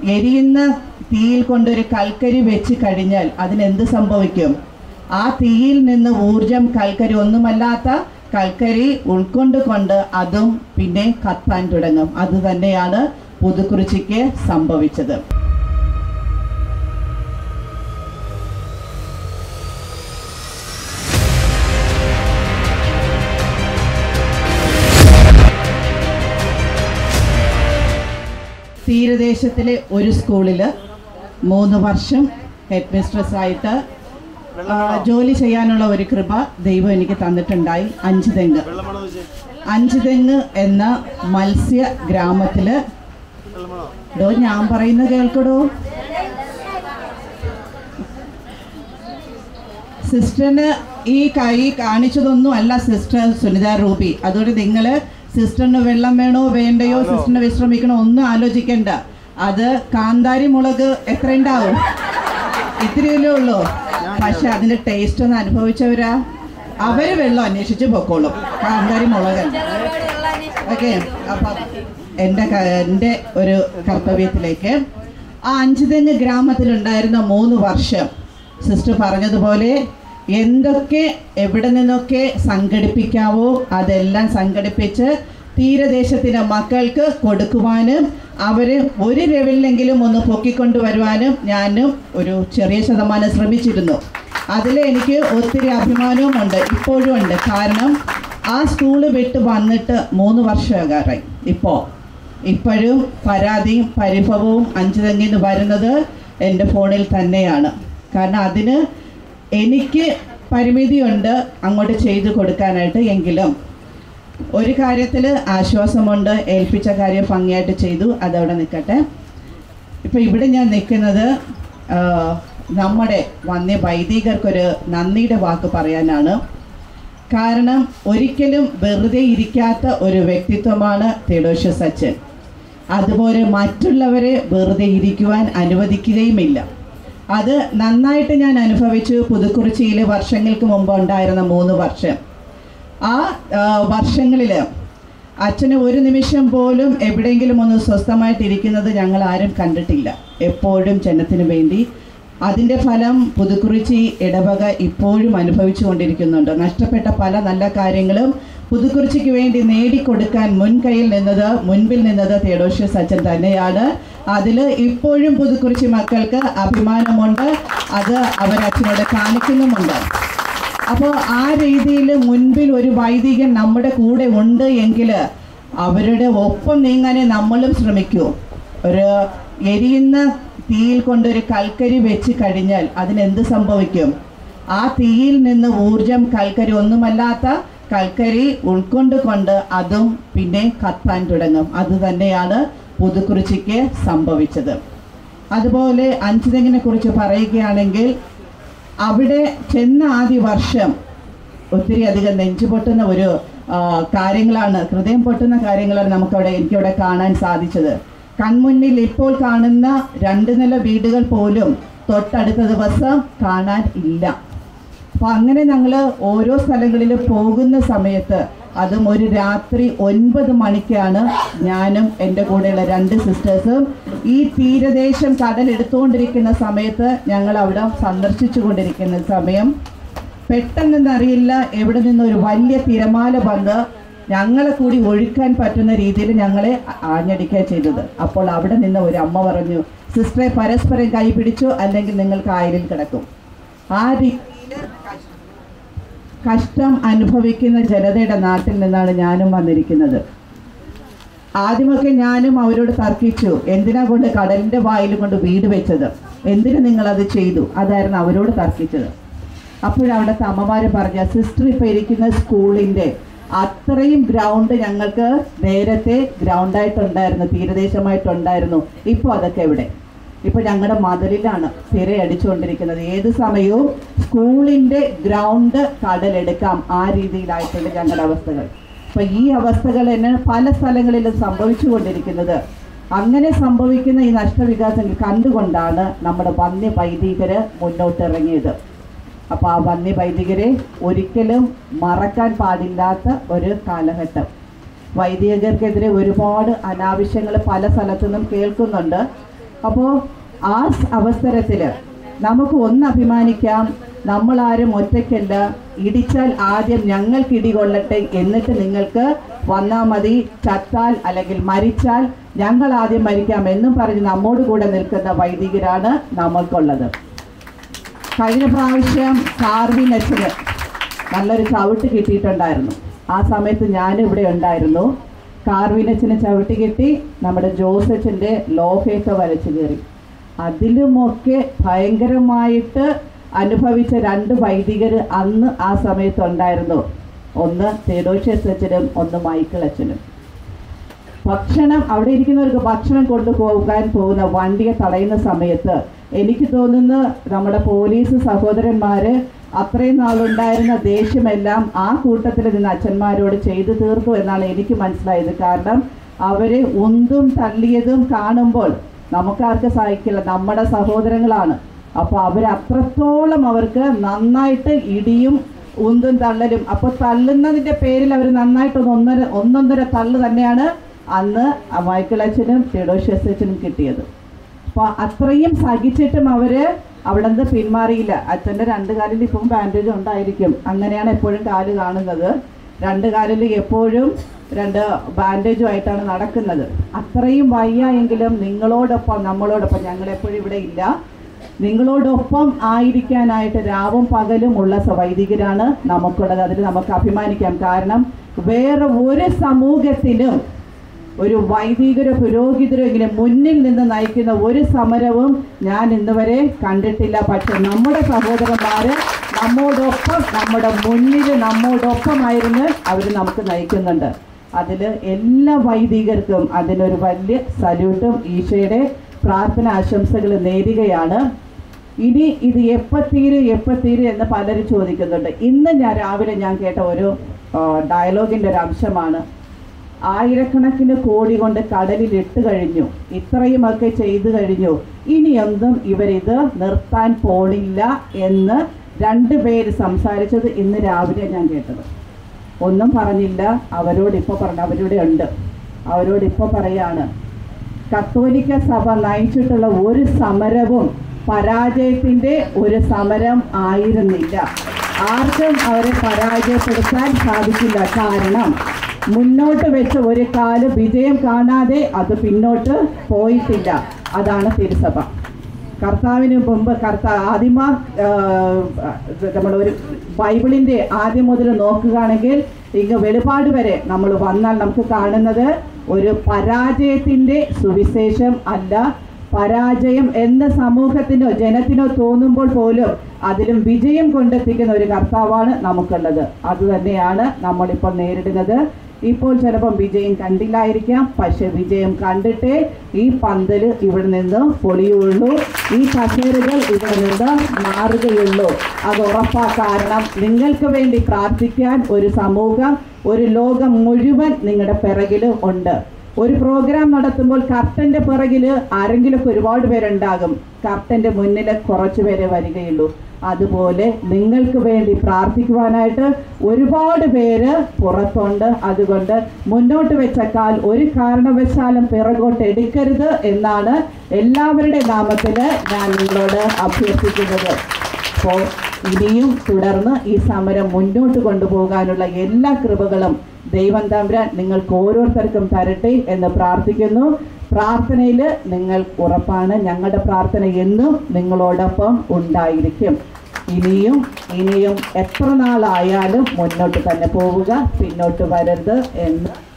എരിയുന്ന തീയിൽ കൊണ്ടൊരു കൽക്കരി വെച്ച് കഴിഞ്ഞാൽ അതിനെന്ത് സംഭവിക്കും ആ തീയിൽ നിന്ന് ഊർജം കൽക്കരി ഒന്നുമല്ലാത്ത കൽക്കരി ഉൾക്കൊണ്ടുകൊണ്ട് അതും പിന്നെ കത്താൻ തുടങ്ങും അത് തന്നെയാണ് പുതുക്കുറിച്ചിക്ക് സംഭവിച്ചത് തീരദേശത്തിലെ ഒരു സ്കൂളിൽ മൂന്ന് വർഷം ഹെഡ് മിസ്ട്രസ് ആയിട്ട് ആ, ജോലി ചെയ്യാനുള്ള ഒരു കൃപ ദൈവം എനിക്ക് തന്നിട്ടുണ്ടായി അഞ്ച് തെങ്ങ് അഞ്ച് തെങ്ങ് എന്ന മത്സ്യ ഗ്രാമത്തില് ഡോ ഞാൻ പറയുന്നത് കേൾക്കടോ സിസ്റ്ററിന് ഈ കൈ കാണിച്ചതൊന്നും അല്ല സിസ്റ്റർ സുനിത റൂബി അതുകൊണ്ട് നിങ്ങൾ സിസ്റ്ററിന് വെള്ളം വേണോ വേണ്ടയോ സിസ്റ്ററിന് വിശ്രമിക്കണോ ഒന്നും ആലോചിക്കണ്ട അത് കാന്താരി മുളക് എത്ര ഉണ്ടാവും ഇത്തിരിയല്ലേ ഉള്ളൂ പക്ഷെ അതിന്റെ ടേസ്റ്റ് ഒന്ന് അനുഭവിച്ചവരാ അവര് വെള്ളം അന്വേഷിച്ച് പൊക്കോളും കാന്താരി മുളകല്ല ഓക്കെ അപ്പം എൻ്റെ ക- എൻ്റെ ഒരു കർത്തവ്യത്തിലേക്ക് ആ അഞ്ചുതെങ്ങ് ഗ്രാമത്തിലുണ്ടായിരുന്ന മൂന്ന് വർഷം സിസ്റ്റർ പറഞ്ഞതുപോലെ എന്തൊക്കെ എവിടെ നിന്നൊക്കെ സംഘടിപ്പിക്കാവോ അതെല്ലാം സംഘടിപ്പിച്ച് തീരദേശത്തിലെ മക്കൾക്ക് കൊടുക്കുവാനും അവർ ഒരു ലെവലിലെങ്കിലും ഒന്ന് പൊക്കിക്കൊണ്ടുവരുവാനും ഞാനും ഒരു ചെറിയ ശതമാനം ശ്രമിച്ചിരുന്നു അതിൽ എനിക്ക് ഒത്തിരി അഭിമാനവുമുണ്ട് ഇപ്പോഴും ഉണ്ട് കാരണം ആ സ്കൂള് വിട്ട് വന്നിട്ട് മൂന്ന് വർഷമാകാറായി ഇപ്പോൾ ഇപ്പോഴും പരാതിയും പരിഭവവും അഞ്ചു തെങ്ങിന്ന് വരുന്നത് എൻ്റെ ഫോണിൽ തന്നെയാണ് കാരണം അതിന് എനിക്ക് പരിമിതിയുണ്ട് അങ്ങോട്ട് ചെയ്തു കൊടുക്കാനായിട്ട് എങ്കിലും ഒരു കാര്യത്തിൽ ആശ്വാസമുണ്ട് ഏൽപ്പിച്ച കാര്യം ഭംഗിയായിട്ട് ചെയ്തു അതവിടെ നിൽക്കട്ടെ ഇപ്പം ഇവിടെ ഞാൻ നിൽക്കുന്നത് ആ, നമ്മുടെ വന്യ വൈദികർക്കൊരു നന്ദിയുടെ വാക്ക് പറയാനാണ് കാരണം ഒരിക്കലും വെറുതെ ഇരിക്കാത്ത ഒരു വ്യക്തിത്വമാണ് തെഡോഷ്യസ് അച്ഛൻ അതുപോലെ മറ്റുള്ളവരെ വെറുതെ ഇരിക്കുവാൻ അനുവദിക്കുകയുമില്ല അത് നന്നായിട്ട് ഞാൻ അനുഭവിച്ചു പുതുക്കുറിച്ചിയിൽ വർഷങ്ങൾക്ക് മുമ്പ് ഉണ്ടായിരുന്ന മൂന്ന് വർഷം ആ വർഷങ്ങളിൽ അച്ഛന് ഒരു നിമിഷം പോലും എവിടെയെങ്കിലും ഒന്ന് സ്വസ്ഥമായിട്ടിരിക്കുന്നത് ഞങ്ങൾ ആരും കണ്ടിട്ടില്ല എപ്പോഴും ജനത്തിന് വേണ്ടി അതിൻ്റെ ഫലം പുതുക്കുറിച്ചി ഇടവക ഇപ്പോഴും അനുഭവിച്ചു കൊണ്ടിരിക്കുന്നുണ്ട് നഷ്ടപ്പെട്ട പല നല്ല കാര്യങ്ങളും പുതുക്കുറിച്ചിക്ക് വേണ്ടി നേടിക്കൊടുക്കാൻ മുൻകൈയിൽ നിന്നത് മുൻപിൽ നിന്നത് തെയോഡോഷ്യസ് അച്ഛൻ തന്നെയാണ് അതിൽ ഇപ്പോഴും പുതുക്കുറിച്ചി മക്കൾക്ക് അഭിമാനമുണ്ട് അത് അവർ അച്ഛനോട് കാണിക്കുന്നുമുണ്ട് അപ്പോൾ ആ രീതിയിൽ മുൻപിൽ ഒരു വൈദികൻ നമ്മുടെ കൂടെ ഉണ്ട് എങ്കിൽ അവരുടെ ഒപ്പം നീങ്ങാനേ നമ്മളും ശ്രമിക്കൂ ഒരു എരിയുന്ന തീയിൽ കൊണ്ടൊരു കൽക്കരി വെച്ച് കഴിഞ്ഞാൽ അതിനെന്ത് സംഭവിക്കും ആ തീയിൽ നിന്ന് ഊർജം കൽക്കരി ഒന്നുമല്ലാത്ത കൽക്കരി ഉൾക്കൊണ്ടുകൊണ്ട് അതും പിന്നെ കത്താൻ തുടങ്ങും അത് തന്നെയാണ് പുതുക്കുറിച്ചിക്ക് സംഭവിച്ചത് അതുപോലെ അഞ്ചുതെങ്ങിനെ കുറിച്ച് പറയുകയാണെങ്കിൽ അവിടെ ചെന്ന ആദ്യ വർഷം ഒത്തിരി അധികം നെഞ്ചു പൊട്ടുന്ന ഒരു ആ, കാര്യങ്ങളാണ് ഹൃദയം പൊട്ടുന്ന കാര്യങ്ങളാണ് നമുക്കവിടെ എനിക്കവിടെ കാണാൻ സാധിച്ചത് കൺമുന്നിൽ ഇപ്പോൾ കാണുന്ന രണ്ട് നില വീടുകൾ പോലും തൊട്ടടുത്ത ദിവസം കാണാൻ ഇല്ല അപ്പോൾ അങ്ങനെ ഞങ്ങൾ ഓരോ സ്ഥലങ്ങളിൽ പോകുന്ന സമയത്ത് അതും ഒരു രാത്രി ഒൻപത് മണിക്കാണ് ഞാനും എൻ്റെ കൂടെയുള്ള രണ്ട് സിസ്റ്റേഴ്സും ഈ തീരദേശം കടലെടുത്തുകൊണ്ടിരിക്കുന്ന സമയത്ത് ഞങ്ങൾ അവിടെ സന്ദർശിച്ചു കൊണ്ടിരിക്കുന്ന സമയം പെട്ടെന്നറിയില്ല എവിടെ നിന്ന് ഒരു വലിയ തിരമാല വന്ന് ഞങ്ങളെ കൂടി ഒഴുക്കാൻ പറ്റുന്ന രീതിയിൽ ഞങ്ങളെ ആഞ്ഞടിക്കുക ചെയ്തത് അപ്പോൾ അവിടെ നിന്ന് ഒരു അമ്മ പറഞ്ഞു സിസ്റ്ററെ പരസ്പരം കൈ പിടിച്ചു അല്ലെങ്കിൽ നിങ്ങൾ കായലിൽ കിടക്കും ആ രീതിയിൽ കഷ്ടം അനുഭവിക്കുന്ന ജനതയുടെ നാട്ടിൽ നിന്നാണ് ഞാനും വന്നിരിക്കുന്നത് ആദ്യമൊക്കെ ഞാനും അവരോട് തർക്കിച്ചു എന്തിനാ കൊണ്ട് കടലിന്റെ വായിൽ കൊണ്ട് വീട് വെച്ചത് എന്തിനു നിങ്ങൾ അത് ചെയ്തു അതായിരുന്നു അവരോട് തർക്കിച്ചത് അപ്പോഴവിടുത്തെ അമ്മമാര് പറഞ്ഞ സിസ്റ്റർ ഇപ്പൊ ഇരിക്കുന്ന സ്കൂളിന്റെ അത്രയും ഗ്രൗണ്ട് ഞങ്ങൾക്ക് നേരത്തെ ഗ്രൗണ്ടായിട്ടുണ്ടായിരുന്നു തീരദേശമായിട്ടുണ്ടായിരുന്നു ഇപ്പോൾ അതൊക്കെ എവിടെ ഇപ്പൊ ഞങ്ങളുടെ മതിലിലാണ് തിരയടിച്ചുകൊണ്ടിരിക്കുന്നത് ഏത് സമയവും സ്കൂളിന്റെ ഗ്രൗണ്ട് കടലെടുക്കാം ആ രീതിയിലായിട്ടുണ്ട് ഞങ്ങളുടെ അവസ്ഥകൾ അപ്പൊ ഈ അവസ്ഥകൾ തന്നെ പല സ്ഥലങ്ങളിലും സംഭവിച്ചുകൊണ്ടിരിക്കുന്നത് അങ്ങനെ സംഭവിക്കുന്ന ഈ നഷ്ടവികാസങ്ങൾ കണ്ടുകൊണ്ടാണ് നമ്മുടെ വന്യ വൈദികര് മുന്നോട്ടിറങ്ങിയത് അപ്പോൾ ആ വന്യ വൈദികരെ ഒരിക്കലും മറക്കാൻ പാടില്ലാത്ത ഒരു കാലഘട്ടം വൈദികർക്കെതിരെ ഒരുപാട് അനാവശ്യങ്ങൾ പല സ്ഥലത്തു നിന്നും കേൾക്കുന്നുണ്ട് അപ്പോൾ ആ സ് അവസരത്തിൽ നമുക്ക് ഒന്ന് അഭിമാനിക്കാം നമ്മളാരും ഒറ്റയ്ക്കല്ല ഇടിച്ചാൽ ആദ്യം ഞങ്ങൾക്ക് ഇടികൊള്ളട്ടെ എന്നിട്ട് നിങ്ങൾക്ക് വന്നാൽ മതി ചത്താൽ അല്ലെങ്കിൽ മരിച്ചാൽ ഞങ്ങൾ ആദ്യം മരിക്കാം എന്നും പറഞ്ഞ് നമ്മോട് കൂടെ നിൽക്കുന്ന വൈദികരാണ് നമ്മൾക്കുള്ളത് കഴിഞ്ഞ പ്രാവശ്യം കാർവിൻ അച്ഛന് നല്ലൊരു ചവിട്ട് കിട്ടിയിട്ടുണ്ടായിരുന്നു ആ സമയത്ത് ഞാൻ ഇവിടെ ഉണ്ടായിരുന്നു കാർവിനച്ചന് ചവിട്ട് കിട്ടി നമ്മുടെ ജോസച്ചൻ്റെ ലോഹയൊക്കെ വരച്ചു കയറി അതിലുമൊക്കെ ഭയങ്കരമായിട്ട് അനുഭവിച്ച രണ്ട് വൈദികർ അന്ന് ആ സമയത്ത് ഉണ്ടായിരുന്നു ഒന്ന് തേഡോഷ്യസ് അച്ഛനും ഒന്ന് മൈക്കിൾ അച്ഛനും ഭക്ഷണം അവിടെ ഇരിക്കുന്നവർക്ക് ഭക്ഷണം കൊണ്ടുപോകാൻ പോകുന്ന വണ്ടിയെ തടയുന്ന സമയത്ത് എനിക്ക് തോന്നുന്നു നമ്മുടെ പോലീസ് സഹോദരന്മാര് അത്രയും നാളുണ്ടായിരുന്ന ദേഷ്യമെല്ലാം ആ കൂട്ടത്തിൽ നിന്ന് അച്ഛന്മാരോട് ചെയ്തു തീർത്തു എന്നാണ് എനിക്ക് മനസ്സിലായത് കാരണം അവരെ ഉന്തും തള്ളിയതും കാണുമ്പോൾ നമുക്കാർക്ക് സഹായിക്കില്ല നമ്മുടെ സഹോദരങ്ങളാണ് അപ്പോൾ അവർ അത്രത്തോളം അവർക്ക് നന്നായിട്ട് ഇടിയും ഉന്തും തള്ളലും അപ്പോൾ തള്ളുന്നതിൻ്റെ പേരിൽ അവർ നന്നായിട്ടൊന്ന് ഒന്നര ഒന്നൊന്നര തള്ളു തന്നെയാണ് അന്ന് മൈക്കിൾ അച്ഛനും തെഡോഷ്യസ് അച്ഛനും കിട്ടിയത് അപ്പോൾ അത്രയും സഹിച്ചിട്ടും അവര് അവിടെ നിന്ന് പിന്മാറിയില്ല അച്ഛൻ്റെ രണ്ട് കാലിൽ ഇപ്പം ബാൻഡേജ് ഉണ്ടായിരിക്കും അങ്ങനെയാണ് എപ്പോഴും കാല് കാണുന്നത് രണ്ട് കാലിൽ എപ്പോഴും രണ്ട് ബാൻഡേജും ആയിട്ടാണ് നടക്കുന്നത് അത്രയും വയ്യ എങ്കിലും നിങ്ങളോടൊപ്പം നമ്മളോടൊപ്പം ഞങ്ങൾ എപ്പോഴും ഇവിടെ ഇല്ല നിങ്ങളോടൊപ്പം ആയിരിക്കാനായിട്ട് രാവും പകലും ഉള്ള സ- വൈദികരാണ് നമുക്കുള്ളത് അതിൽ നമുക്ക് അഭിമാനിക്കാം കാരണം വേറെ ഒരു സമൂഹത്തിലും ഒരു വൈദികരോ പുരോഹിതരോ ഇങ്ങനെ മുന്നിൽ നിന്ന് നയിക്കുന്ന ഒരു സമരവും ഞാൻ ഇന്ന് വരെ കണ്ടിട്ടില്ല പക്ഷെ നമ്മുടെ സഹോദരന്മാര് നമ്മോടൊപ്പം നമ്മുടെ മുന്നിൽ നമ്മോടൊപ്പമായിരുന്നു അവർ നമുക്ക് നയിക്കുന്നുണ്ട് അതിൽ എല്ലാ വൈദികർക്കും അതിനൊരു വലിയ സല്യൂട്ടും ഈശോയുടെ പ്രാർത്ഥന ആശംസകൾ നേരുകയാണ് ഇനി ഇത് എപ്പോൾ തീരും എപ്പോൾ തീരും എന്ന് പലരും ചോദിക്കുന്നുണ്ട് ഇന്ന് ഞാൻ രാവിലെ ഞാൻ കേട്ട ഒരു ഡയലോഗിൻ്റെ ഒരു അംശമാണ് ആയിരക്കണക്കിന് കോടി കൊണ്ട് കടലിൽ ഇട്ട് കഴിഞ്ഞു ഇത്രയുമൊക്കെ ചെയ്തു കഴിഞ്ഞു ഇനിയൊന്നും ഇവരിത് നിർത്താൻ പോണില്ല എന്ന് രണ്ടുപേര് സംസാരിച്ചത് ഇന്ന് രാവിലെ ഞാൻ കേട്ടത് ഒന്നും പറഞ്ഞില്ല അവരോട് ഇപ്പോൾ പറഞ്ഞു അവരിവിടെ ഉണ്ട് അവരോട് ഇപ്പോൾ പറയാണ് കത്തോലിക്ക സഭ നയിച്ചിട്ടുള്ള ഒരു സമരവും പരാജയത്തിൻ്റെ ഒരു സമരം ആയിരുന്നില്ല ആർക്കും അവരെ പരാജയപ്പെടുത്താൻ സാധിക്കില്ല കാരണം മുന്നോട്ട് വെച്ച ഒരു കാല് വിജയം കാണാതെ അത് പിന്നോട്ട് പോയിട്ടില്ല അതാണ് തിരുസഭ കർത്താവിന് മുമ്പ് കർത്താ ആദിമ നമ്മൾ ഒരു ബൈബിളിൻ്റെ ആദ്യം മുതൽ നോക്കുകയാണെങ്കിൽ ഇങ്ങ് വെളിപാട് വരെ നമ്മൾ വന്നാൽ നമുക്ക് കാണുന്നത് ഒരു പരാജയത്തിൻ്റെ സുവിശേഷം അല്ല പരാജയം എന്ന സമൂഹത്തിനോ ജനത്തിനോ തോന്നുമ്പോൾ പോലും അതിലും വിജയം കൊണ്ടെത്തിക്കുന്ന ഒരു കർത്താവാണ് നമുക്കുള്ളത് അതുതന്നെയാണ് നമ്മളിപ്പോൾ നേരിടുന്നത് ഇപ്പോൾ ചിലപ്പം വിജയം കണ്ടില്ലായിരിക്കാം പക്ഷെ വിജയം കണ്ടിട്ടേ ഈ പന്തൽ ഇവിടെ നിന്ന് പൊളിയുള്ളൂ ഈ കസേരകൾ ഇവിടെ നിന്ന് മാറുകയുള്ളൂ അത് ഉറപ്പാ കാരണം നിങ്ങൾക്ക് വേണ്ടി പ്രാർത്ഥിക്കാൻ ഒരു സമൂഹം ഒരു ലോകം മുഴുവൻ നിങ്ങളുടെ പിറകിൽ ഉണ്ട് ഒരു പ്രോഗ്രാം നടത്തുമ്പോൾ കർട്ടന്റെ പിറകിൽ ആരെങ്കിലുമൊക്കെ ഒരുപാട് പേരുണ്ടാകും കർട്ടന്റെ മുന്നിൽ കുറച്ച് പേരെ വരികയുള്ളൂ അതുപോലെ നിങ്ങൾക്ക് വേണ്ടി പ്രാർത്ഥിക്കുവാനായിട്ട് ഒരുപാട് പേര് പുറത്തുണ്ട് അതുകൊണ്ട് മുന്നോട്ട് വെച്ച കാൽ ഒരു കാരണവശാലും പിറകോട്ട് എടുക്കരുത് എന്നാണ് എല്ലാവരുടെ നാമത്തിൽ ഞാൻ നിങ്ങളോട് അഭ്യർത്ഥിക്കുന്നത് അപ്പോൾ ഇനിയും തുടർന്ന് ഈ സമരം മുന്നോട്ട് കൊണ്ടുപോകാനുള്ള എല്ലാ കൃപകളും ദൈവം തമ്പുരാൻ നിങ്ങൾക്ക് ഓരോരുത്തർക്കും തരട്ടെ എന്ന് പ്രാർത്ഥിക്കുന്നു പ്രാർത്ഥനയിൽ നിങ്ങൾ ഉറപ്പാണ് ഞങ്ങളുടെ പ്രാർത്ഥന എന്നും നിങ്ങളോടൊപ്പം ഉണ്ടായിരിക്കും ഇനിയും ഇനിയും എത്ര നാളായാലും മുന്നോട്ട് തന്നെ പോവുക പിന്നോട്ട് വരരുത് എന്ന്